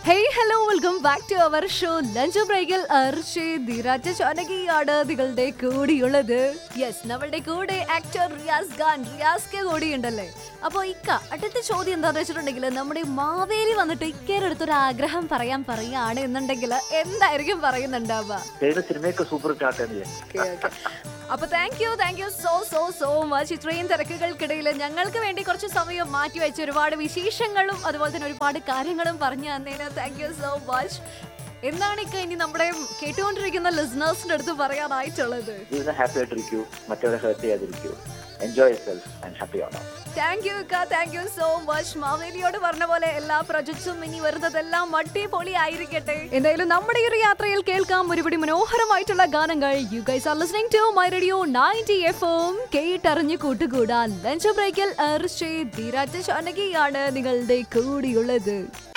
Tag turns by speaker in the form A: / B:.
A: hey hello welcome back to our show lunch ബ്രേക്കിൽ അർഷേ ധീരാജ ചാനകിയാണ് നിങ്ങളുടെ കൂടിയുള്ളത് യെസ് നമ്മളുടെ കൂടെ ആക്ടർ റിയാസ് ഖാൻ റിയാസ് കൂടി ഉണ്ടല്ലേ അപ്പൊ ഇക്ക അടുത്ത ചോദ്യം എന്താന്ന് വെച്ചിട്ടുണ്ടെങ്കിൽ നമ്മുടെ മാവേലി വന്നിട്ട് ഇക്കേടെ അടുത്തൊരു ആഗ്രഹം പറയാൻ പറയാണ് എന്നുണ്ടെങ്കിൽ എന്തായിരിക്കും പറയുന്നുണ്ടാവുക
B: ഏത് സിനിമയൊക്കെ സൂപ്പർ ഹിറ്റാട്ടെ
A: അപ്പൊ thank you thank you so so so much ഇത്രയും തിരക്കുകൾക്കിടയിൽ ഞങ്ങൾക്ക് വേണ്ടി കുറച്ച് സമയം മാറ്റി വെച്ച് ഒരുപാട് വിശേഷങ്ങളും അതുപോലെ തന്നെ ഒരുപാട് കാര്യങ്ങളും പറഞ്ഞു തന്നതിന് താങ്ക് യു സോ മച്ച് എന്താണ് ഇക്ക ഇനി നമ്മുടെ കേട്ടുകൊണ്ടിരിക്കുന്ന ലിസണേഴ്സിന്റെ അടുത്ത് പറയാനായിട്ടുള്ളത്
B: ജീവിതം ഹാപ്പി ആയിട്ടിരിക്കൂ മറ്റവരെ ഹേർട്ട് ചെയ്യാതിരിക്കൂ എൻജോയ് സെൽഫ് ആൻഡ് ഹാപ്പി ആണോ
A: താങ്ക് യു ഇക്ക താങ്ക് യു സോ മച്ച് മാവേലിയോട് പറഞ്ഞ പോലെ എല്ലാ പ്രൊജക്ട്സും ഇനി വരുന്നതെല്ലാം അടിപൊളി ആയിരിക്കട്ടെ എന്തായാലും നമ്മുടെ ഈ ഒരു യാത്രയിൽ കേൾക്കാം ഒരുപടി മനോഹരമായിട്ടുള്ള ഗാനങ്ങൾ you guys are listening to my radio 90 F M കേട്ടറിഞ്ഞു കൂട്ടുകൂടാൻ ലഞ്ച് ബ്രേക്കിൽ അർഷേ ധീരാജ ചാനകിയാണ് നിങ്ങളുടെ കൂടിയുള്ളത്